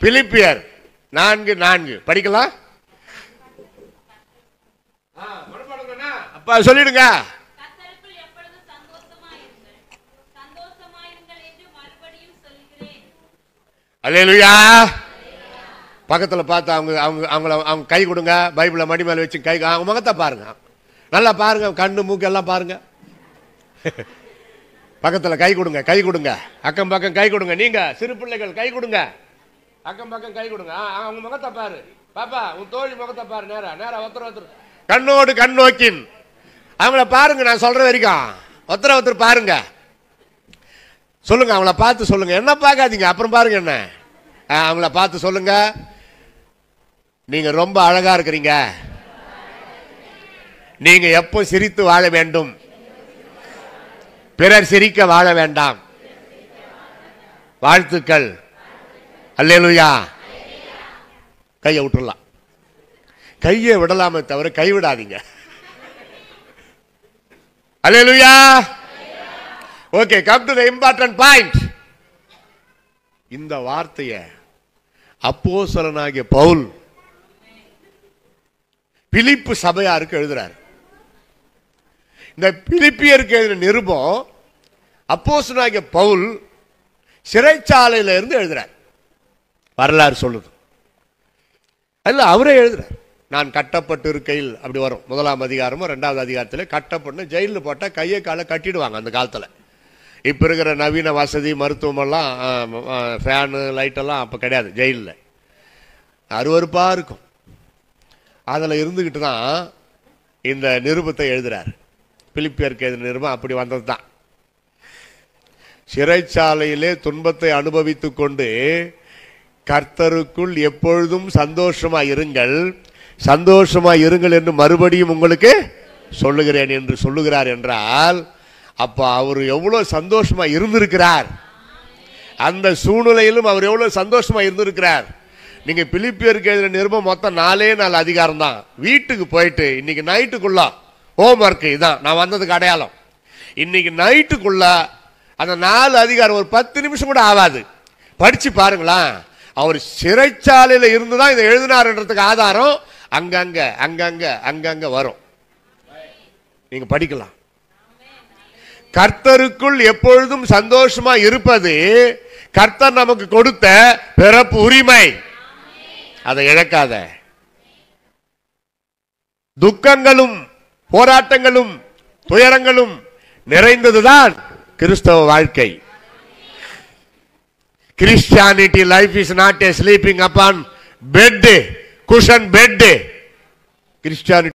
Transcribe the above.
பிலிப்பியர் நான்கு நான்கு படிக்கலாம் ஆ, மனப்பாடம்தானா? அப்பா சொல்லிடுங்க கர்த்தருக்குள் எப்பொழுதும் சந்தோஷமாயிருங்கள் சந்தோஷமாயிருங்கள் என்று மறுபடியும் சொல்கிறேன் அல்லேலூயா பக்கத்தில் பார்த்து அவங்க அவங்க அவங்கள அவங்க கை கொடுங்க பைபிளை மடி மேலே வச்சு கை அவங்க முகத்தை பாருங்க நல்லா பாருங்க கண்ணு மூக்கு எல்லாம் பாருங்க பக்கத்தில் கை கொடுங்க கை கொடுங்க அக்கம் பக்கம் கை கொடுங்க நீங்க சிறு பிள்ளைகள் கை கொடுங்க அக்கம் பக்கம் கை கொடுங்க ஆ, அவங்க முகத்தை பாரு பாப்பா உன் தோழி முகத்தை பாரு நேரா நேரா ஒருத்தர் ஒருத்தர் கண்ணோடு கண் நோக்கின் அவங்கள பாருங்க நான் சொல்ற வரைக்கும் ஒருத்தர் ஒருத்தர் பாருங்க சொல்லுங்க அவங்கள பார்த்து சொல்லுங்க என்ன பார்க்காதீங்க அப்புறம் பாருங்க என்ன ஆ, அவங்கள பார்த்து சொல்லுங்க நீங்க ரொம்ப அழகா இருக்கிறீங்க நீங்க எப்போ சிரித்து வாழ வேண்டும் பிறர் சிரிக்க வாழ வேண்டாம் வாழ்த்துக்கள் அல்லேலூயா கையை விட்டுறலாம் கையை விடலாமே தவிர கை விடாதீங்க அல்லேலூயா okay come to the important point இந்த வார்த்தையை அப்போஸ்தலனாகிய பவுல் பிலிப்பு சபையாருக்கு எழுதுறார் இந்த பிலிப்பியருக்கு எழுதின நிருபம் அப்போஸ்தலனாகிய பவுல் சிறைச்சாலையில இருந்து எழுதுறார் வரலாறு சொல்லுது அதுல அவரே எழுதுறார் நான் கட்டப்பட்டு இருக்கையில் அப்படி வரும் முதலாம் அதிகாரமும் ரெண்டாவது அதிகாரத்தில் கட்டப்பட்டு ஜெயிலில் போட்டால் கையை காலை கட்டிடுவாங்க அந்த காலத்தில் இப்போ இருக்கிற நவீன வசதி மருத்துவமெல்லாம் ஃபேனு லைட்டெல்லாம் அப்போ கிடையாது ஜெயிலில் அருவருப்பாக இருக்கும் அதில் இருந்துக்கிட்டு தான் இந்த நிருபத்தை எழுதுறார் பிலிப்பியருக்கு எழுதின நிருபம் அப்படி வந்தது தான் சிறைச்சாலையிலே துன்பத்தை அனுபவித்துக் கொண்டு கர்த்தருக்குள் எப்பொழுதும் சந்தோஷமா இருங்கள் சந்தோஷமா இருங்கள் என்று மறுபடியும் உங்களுக்கு சொல்லுகிறேன் என்று சொல்லுகிறார் என்றால் அப்ப அவர் எவ்வளவு சந்தோஷமா இருந்திருக்கிறார் அந்த சூழ்நிலையிலும் அவர் எவ்வளவு சந்தோஷமா இருந்திருக்கிறார் நீங்க பிலிப்பியருக்கு எழுதின நிருபம் மொத்தம் நாலே நாலு அதிகாரம் தான் வீட்டுக்கு போயிட்டு இன்னைக்கு நைட்டுக்குள்ள ஹோம் ஒர்க் இதான் நான் வந்ததுக்கு அடையாளம் இன்னைக்கு நைட்டுக்குள்ள அந்த நாலு அதிகாரம் ஒரு பத்து நிமிஷம் கூட ஆகாது படிச்சு பாருங்களேன் அவர் சிறைச்சாலையில இருந்து தான் இதை எழுதினார்ன்றதுக்கு ஆதாரம் அங்கங்க அங்கங்க அங்கங்க வரும் நீங்க படிக்கலாம் கர்த்தருக்குள் எப்பொழுதும் சந்தோஷமா இருப்பது கர்த்தர் நமக்கு கொடுத்த பிறப்பு உரிமை அதை இழக்காத துக்கங்களும் போராட்டங்களும் துயரங்களும் நிறைந்ததுதான் கிறிஸ்தவ வாழ்க்கை Christianity life is not a sleeping upon bed cushion bed Christianity